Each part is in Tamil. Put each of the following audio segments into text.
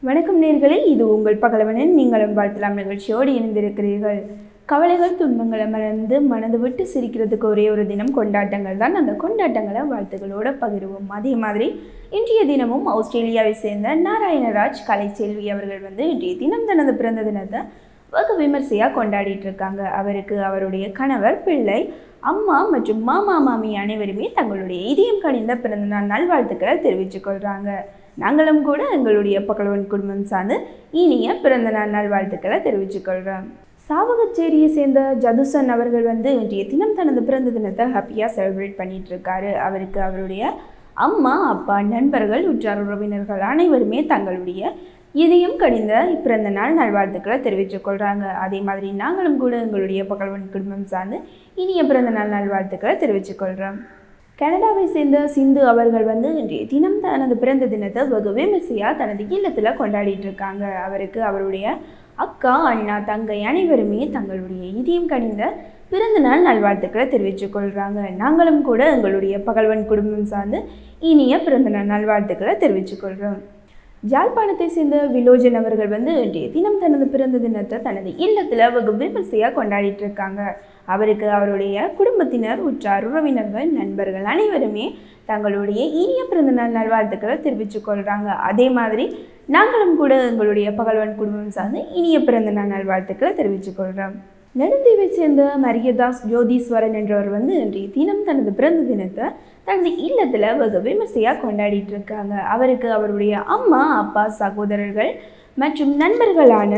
வணக்கம் நேர்களே இது உங்கள் பகலவனின் நீங்களும் வாழ்த்தலாம் நிகழ்ச்சியோடு இணைந்திருக்கிறீர்கள் கவலைகள் துன்பங்களை மறந்து மனது விட்டு சிரிக்கிறதுக்கு ஒரே ஒரு தினம் கொண்டாட்டங்கள் தான் அந்த கொண்டாட்டங்களை வாழ்த்துக்களோட பகிர்வோம் அதே மாதிரி இன்றைய தினமும் ஆஸ்திரேலியாவை சேர்ந்த நாராயணராஜ் கலைச்செல்வி அவர்கள் வந்து இன்றைய தினம் தனது பிறந்த தினத்தை வெகு விமர்சையாக கொண்டாடிட்டு இருக்காங்க அவருக்கு அவருடைய கணவர் பிள்ளை அம்மா மற்றும் மாமா மாமி அனைவருமே தங்களுடைய இதயம் கணிந்த பிறந்தநாள் நல்வாழ்த்துக்களை தெரிவித்துக் கொள்கிறாங்க நாங்களும் கூட எங்களுடைய பகலவன் குடும்பம் சார்ந்து இனிய பிறந்தநாள் நல்வாழ்த்துக்களை தெரிவித்துக் கொள்கிறோம் சாவகச்சேரியை சேர்ந்த ஜதுசன் அவர்கள் வந்து இன்றைய தினம் தனது பிறந்த தினத்தை ஹாப்பியாக செலிப்ரேட் பண்ணிட்டு இருக்காரு அவருக்கு அவருடைய அம்மா அப்பா நண்பர்கள் உற்றார் உறவினர்கள் அனைவருமே தங்களுடைய இதயம் கடிந்த பிறந்த நாள் நல்வாழ்த்துக்களை தெரிவித்துக் கொள்கிறாங்க அதே மாதிரி நாங்களும் கூட எங்களுடைய பகல்வன் குடும்பம் சார்ந்து இனிய பிறந்த நாள் நல்வாழ்த்துக்களை தெரிவித்துக் கொள்கிறோம் கனடாவை சேர்ந்த சிந்து அவர்கள் வந்து இன்றைய தினம் தனது பிறந்த தினத்தை வெகு விமர்சையாக தனது இல்லத்தில் கொண்டாடிட்டு இருக்காங்க அவருக்கு அவருடைய அக்கா அண்ணா தங்கை அனைவருமே தங்களுடைய இதயம் கனிந்த பிறந்த நாள் நல்வாழ்த்துக்களை தெரிவித்துக் கொள்கிறாங்க நாங்களும் கூட எங்களுடைய பகல்வன் குடும்பம் சார்ந்து இனிய பிறந்த நாள் நல்வாழ்த்துக்களை தெரிவித்துக் கொள்கிறோம் ஜாழ்ப்பாணத்தை சேர்ந்த விலோஜன் அவர்கள் வந்து இன்றைய தினம் தனது பிறந்த தினத்தை தனது இல்லத்தில் வெகு விமர்சையாக கொண்டாடிட்டு இருக்காங்க அவருக்கு அவருடைய குடும்பத்தினர் உற்றார் உறவினர்கள் நண்பர்கள் அனைவருமே தங்களுடைய இனிய பிறந்த நாள் நல்வாழ்த்துக்களை தெரிவித்துக் கொள்கிறாங்க அதே மாதிரி நாங்களும் கூட எங்களுடைய பகல்வன் குடும்பம் சார்ந்து இனிய பிறந்த நாள் நல்வாழ்த்துக்களை தெரிவித்துக் கொள்கிறோம் நெடுந்தீவை சேர்ந்த மரியதாஸ் ஜோதீஸ்வரன் என்றவர் வந்து இன்றைய தினம் தனது பிறந்த தினத்தை தனது இல்லத்தில் வெகு விமர்சையாக கொண்டாடிட்டு இருக்காங்க அவருக்கு அவருடைய அம்மா அப்பா சகோதரர்கள் மற்றும் நண்பர்களான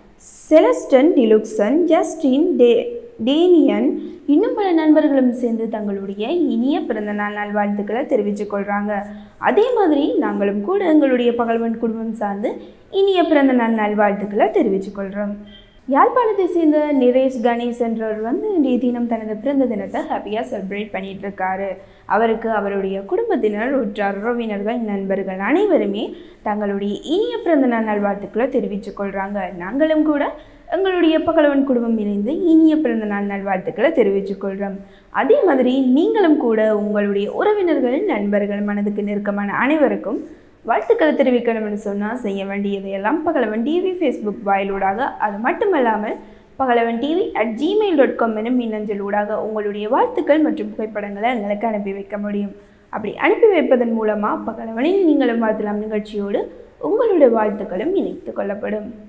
செலஸ்டன் டிலுக்சன் ஜஸ்டின் டே டேனியன் இன்னும் பல நண்பர்களும் சேர்ந்து தங்களுடைய இனிய பிறந்தநாள் நல்வாழ்த்துக்களை தெரிவித்துக் கொள்கிறாங்க அதே மாதிரி நாங்களும் கூட எங்களுடைய பகல்வன் குடும்பம் சார்ந்து இனிய பிறந்தநாள் நல்வாழ்த்துக்களை தெரிவித்துக் கொள்கிறோம் யாழ்ப்பாணத்தை சேர்ந்த நிரேஷ் கணேஷ் என்றவர் வந்து இன்றைய தினம் தனது பிறந்த தினத்தை ஹாப்பியாக செலிப்ரேட் பண்ணிட்டு இருக்காரு அவருக்கு அவருடைய குடும்பத்தினர் உற்றார் உறவினர்கள் நண்பர்கள் அனைவருமே தங்களுடைய இனிய பிறந்தநாள் நல்வாழ்த்துக்களை தெரிவித்துக் கொள்கிறாங்க நாங்களும் கூட எங்களுடைய பகலவன் குடும்பம் இணைந்து இனிய பிறந்தநாள் நல்வாழ்த்துக்களை தெரிவித்துக் கொள்கிறோம் அதே மாதிரி நீங்களும் கூட உங்களுடைய உறவினர்கள் நண்பர்கள் மனதுக்கு நெருக்கமான அனைவருக்கும் வாழ்த்துக்களை தெரிவிக்கணும்னு சொன்னால் செய்ய வேண்டியதையெல்லாம் பகலவன் டிவி ஃபேஸ்புக் வாயிலூடாக அது மட்டுமல்லாமல் Pagalavan TV at Gmail dot com எனும் மின்னஞ்சல் ஊடாக உங்களுடைய வாழ்த்துக்கள் மற்றும் புகைப்படங்களை எங்களுக்கு அனுப்பி வைக்க முடியும் அப்படி அனுப்பி வைப்பதன் மூலமாக பகலவனில் நீங்களும் வாழ்த்தலாம் நிகழ்ச்சியோடு உங்களுடைய வாழ்த்துக்களும் இணைத்து கொள்ளப்படும்